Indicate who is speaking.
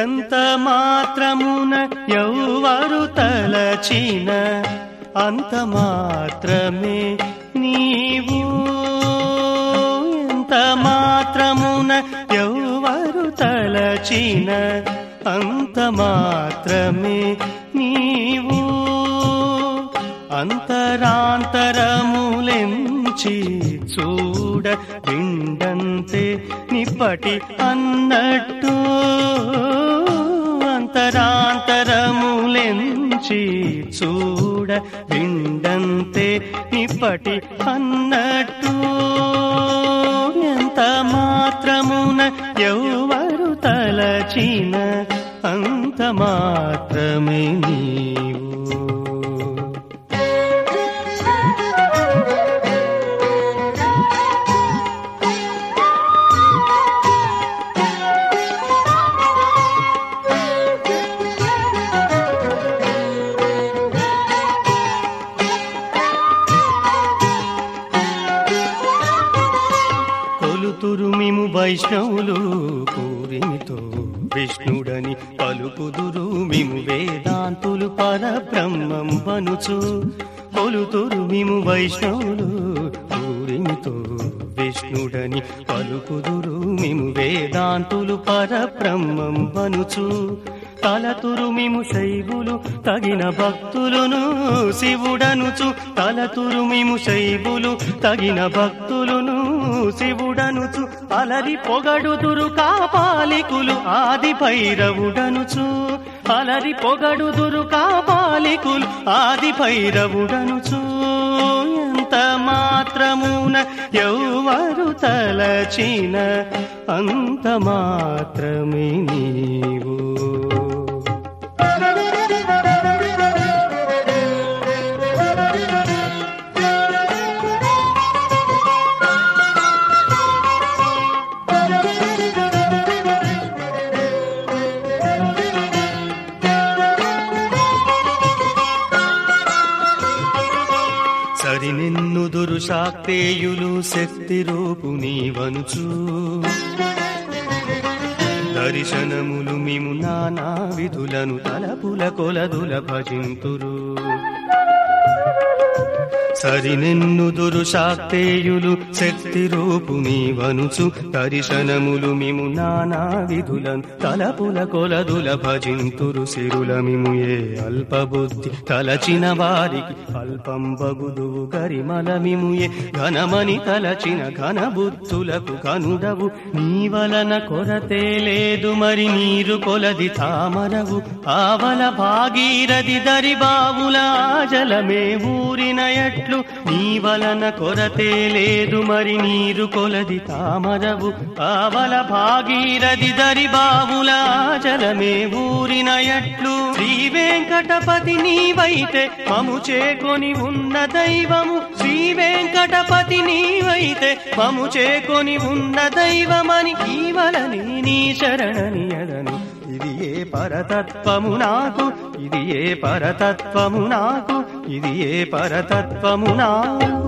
Speaker 1: ఎంత మాత్రమున ఎవ్వరు తలచిన అంత మాత్రమే నీవు ఎంత మాత్రమున ఎవ్వరు తలచిన అంత మాత్రమే నీవు అంతరాంతరములెంచి చూడ విండంతే నిప్పటి అన్నట్టు అంతరాంతరములెంచి చూడ విండంతే నిప్పటి అన్నట్టు ఎంత మాత్రమున ఎవ్వరు తలచిన అంత మాత్రమే నీవు కొలుతురు మేము వైష్ణవులు పూరిమితో విష్ణుడని పలుకుదురు మేము వేదాంతులు పరబ్రహ్మం వనుచు కొలుతురు మేము వైష్ణవులు పూరిమితో విష్ణుడని పలుకుదురు మేము వేదాంతులు పరబ్రహ్మం వనుచు తలతురు మేము శైవులు తగిన భక్తులను శివుడనుచు తలతురు మేము శైవులు తగిన భక్తులను శివుడనుచు అలరి పొగడుదురు కాపాలికులు ఆది భైరవుడనుచు అలరి పొగడుదురు కాపాలికులు ఆది భైరవుడనుచు ఎంత మాత్రమున ఎవ్వరు తలచిన అంత మాత్రమే నీవు సరినిన్నుదురు శాక్తేయులు శక్తి రూపు నీవనుచు దర్శనములు మేము నానా విధులను తలపుల కొలదుల భజింతురు సరినెన్నుదురు శాక్తేయులు శక్తి రూపు నీవనుచు దర్శనములు మిము నానా విధులను తలపుల కొలదుల భజింతురు సిరుల మిము ఏ అల్పబుద్ధి తలచిన వారికి అల్పం బగుదువు గరిమల మిము ఏ ఘనమని తలచిన ఘన బుద్ధులకు కనుడవు నీ వలన కొరతే లేదు మరి నీరు కొలది తామరవు ఆవల భాగీరథి దరి బావుల జలమే ఊరిన ఎట్లు నీ వలన కొరతే లేదు మరి నీరు కొలది తామరవు ఆవల భాగీరథి దరి బావుల జలమే ఊరిన ఎట్లు శ్రీ వెంకటపతి నీవైతే మము చేకొని ఉన్న దైవము శ్రీ వెంకటపతి నీవైతే మము చేకొని ఉన్న దైవమని ఈ వలని నీ శరణని ఎడను ఇది ఏ పరతత్వము నాకు ఇది ఏ పరతత్వము నాకు ఇది ఏ పరతత్వము నాకు